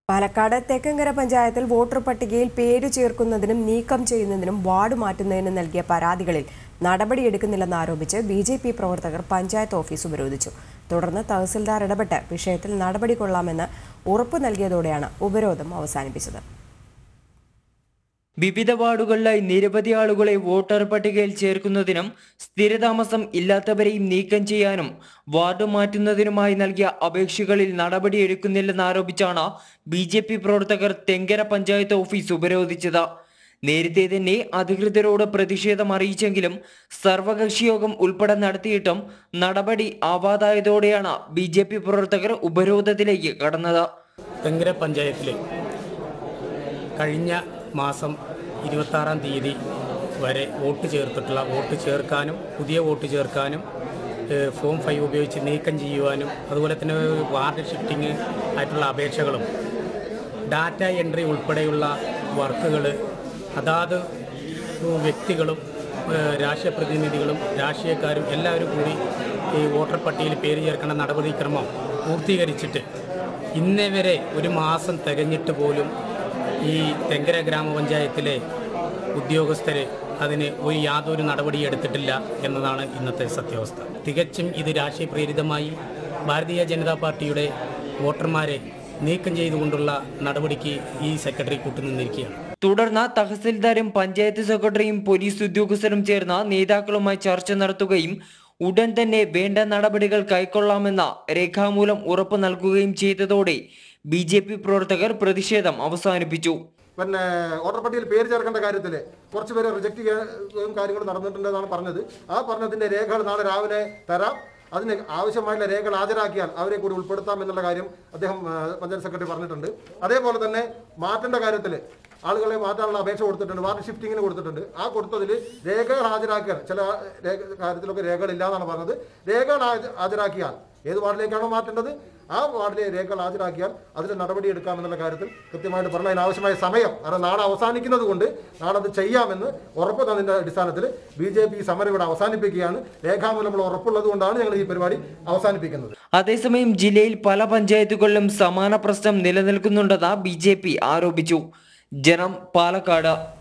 പാലക്കാട് തെക്കങ്കര പഞ്ചായത്തിൽ വോട്ടർ പട്ടികയിൽ പേര് ചേർക്കുന്നതിനും നീക്കം ചെയ്യുന്നതിനും വാർഡ് മാറ്റുന്നതിനും നൽകിയ പരാതികളിൽ നടപടിയെടുക്കുന്നില്ലെന്ന് ആരോപിച്ച് ബി ജെ പി പ്രവർത്തകർ പഞ്ചായത്ത് ഓഫീസ് ഉപരോധിച്ചു തുടർന്ന് തഹസിൽദാർ ഇടപെട്ട് വിഷയത്തിൽ നടപടി കൊള്ളാമെന്ന് ഉറപ്പു നൽകിയതോടെയാണ് ഉപരോധം അവസാനിപ്പിച്ചത് വിവിധ വാർഡുകളിലായി നിരവധി ആളുകളെ വോട്ടർ പട്ടികയിൽ ചേർക്കുന്നതിനും സ്ഥിരതാമസം ഇല്ലാത്തവരെയും നീക്കം ചെയ്യാനും വാർഡ് മാറ്റുന്നതിനുമായി നൽകിയ അപേക്ഷകളിൽ നടപടിയെടുക്കുന്നില്ലെന്ന് ആരോപിച്ചാണ് ബി ജെ പി പ്രവർത്തകർ തെങ്കര പഞ്ചായത്ത് ഓഫീസ് ഉപരോധിച്ചത് നേരത്തെ തന്നെ അധികൃതരോട് പ്രതിഷേധം അറിയിച്ചെങ്കിലും സർവകക്ഷി യോഗം ഉൾപ്പെടെ നടത്തിയിട്ടും നടപടി ആവാതായതോടെയാണ് ബി ജെ പി പ്രവർത്തകർ ഉപരോധത്തിലേക്ക് കടന്നത് തെങ്കര പഞ്ചായത്തിൽ കഴിഞ്ഞ മാസം ഇരുപത്താറാം തീയതി വരെ വോട്ട് ചേർത്തിട്ടുള്ള വോട്ട് ചേർക്കാനും പുതിയ വോട്ട് ചേർക്കാനും ഏഹ്, ഫോം ഫൈവ് ഉപയോഗിച്ച് നീക്കം ചെയ്യുവാനും അതുപോലെ തന്നെ വാർഡ് ഷിഫ്റ്റിംഗ് ആയിട്ടുള്ള അപേക്ഷകളും ഡാറ്റ എൻട്രി ഉൾപ്പെടെയുള്ള വർക്കുകൾ അതാത് വ്യക്തികളും ഏഹ്, രാഷ്ട്രീയ പ്രതിനിധികളും രാഷ്ട്രീയക്കാരും എല്ലാവരും കൂടി ഈ വോട്ടർ പട്ടികയിൽ പേര് ചേർക്കുന്ന നടപടിക്രമം പൂർത്തീകരിച്ചിട്ട് ഇന്നേ വരെ ഒരു മാസം തികഞ്ഞിട്ട് പോലും ഈ തെങ്കര ഗ്രാമപഞ്ചായത്തിലെ ഉദ്യോഗസ്ഥർ അതിന് ഒരു യാതൊരു നടപടി എടുത്തിട്ടില്ല എന്നതാണ് ഇന്നത്തെ സത്യാവസ്ഥ തികച്ചും ഇത് രാഷ്ട്രീയ പ്രേരിതമായി ഭാരതീയ ജനതാ പാർട്ടിയുടെ വോട്ടർമാരെ നീക്കം ചെയ്തുകൊണ്ടുള്ള നടപടിക്ക് ഈ സെക്രട്ടറി കൂട്ടുനിന്നിരിക്കുകയാണ് തുടർന്ന് തഹസിൽദാരും പഞ്ചായത്ത് സെക്രട്ടറിയും പോലീസ് ഉദ്യോഗസ്ഥരും ചേർന്ന് നേതാക്കളുമായി ചർച്ച നടത്തുകയും ഉടൻ തന്നെ വേണ്ട നടപടികൾ കൈക്കൊള്ളാമെന്ന രേഖാമൂലം ഉറപ്പു നൽകുകയും ചെയ്തതോടെ ബി ജെ പി പ്രവർത്തകർ പ്രതിഷേധം അവസാനിപ്പിച്ചു പിന്നെ വോട്ടർ പട്ടികയിൽ പേര് ചേർക്കേണ്ട കാര്യത്തിൽ കുറച്ച് പേര് റിജക്ട് ചെയ്യുകയും കാര്യങ്ങൾ നടന്നിട്ടുണ്ടെന്നാണ് പറഞ്ഞത് ആ പറഞ്ഞതിന്റെ രേഖകൾ നാളെ രാവിലെ തരാം അതിന് ആവശ്യമായിട്ടുള്ള രേഖകൾ ഹാജരാക്കിയാൽ അവരെ കൂടി ഉൾപ്പെടുത്താം എന്നുള്ള കാര്യം അദ്ദേഹം ആ, പഞ്ചായത്ത് സെക്രട്ടറി പറഞ്ഞിട്ടുണ്ട് അതേപോലെ തന്നെ മാറ്റേണ്ട കാര്യത്തിൽ ആളുകളെ മാറ്റാനുള്ള അപേക്ഷ കൊടുത്തിട്ടുണ്ട് വാർഡ് ഷിഫ്റ്റിങ്ങിന് കൊടുത്തിട്ടുണ്ട് ആ കൊടുത്തതിൽ രേഖകൾ ഹാജരാക്കിയാൽ ചില രേഖ കാര്യത്തിലൊക്കെ രേഖകൾ ഇല്ലാന്നാണ് പറഞ്ഞത് രേഖകൾ ഹാജ- ഹാജരാക്കിയാൽ ഏത് വാർഡിലേക്കാണോ മാറ്റേണ്ടത് ആ വാർഡിലെ രേഖകൾ ഹാജരാക്കിയാൽ അതിൽ നടപടി എടുക്കാമെന്നുള്ള കാര്യത്തിൽ കൃത്യമായിട്ട് പറഞ്ഞ അതിനാവശ്യമായ സമയം കാരണം നാളെ അവസാനിക്കുന്നത് കൊണ്ട് നാളെ അത് ചെയ്യാമെന്ന് ഉറപ്പ് തന്നതിന്റെ അടിസ്ഥാനത്തിൽ ബി ജെ പി സമരം ഇവിടെ അവസാനിപ്പിക്കുകയാണ് രേഖാമൂലമുള്ള ഉറപ്പുള്ളത് കൊണ്ടാണ് ഞങ്ങൾ ഈ പരിപാടി അവസാനിപ്പിക്കുന്നത് അതേസമയം ജില്ലയിൽ പല പഞ്ചായത്തുകളിലും സമാന പ്രശ്നം നിലനിൽക്കുന്നുണ്ടെന്ന് ബി ആരോപിച്ചു ജനം പാലക്കാട്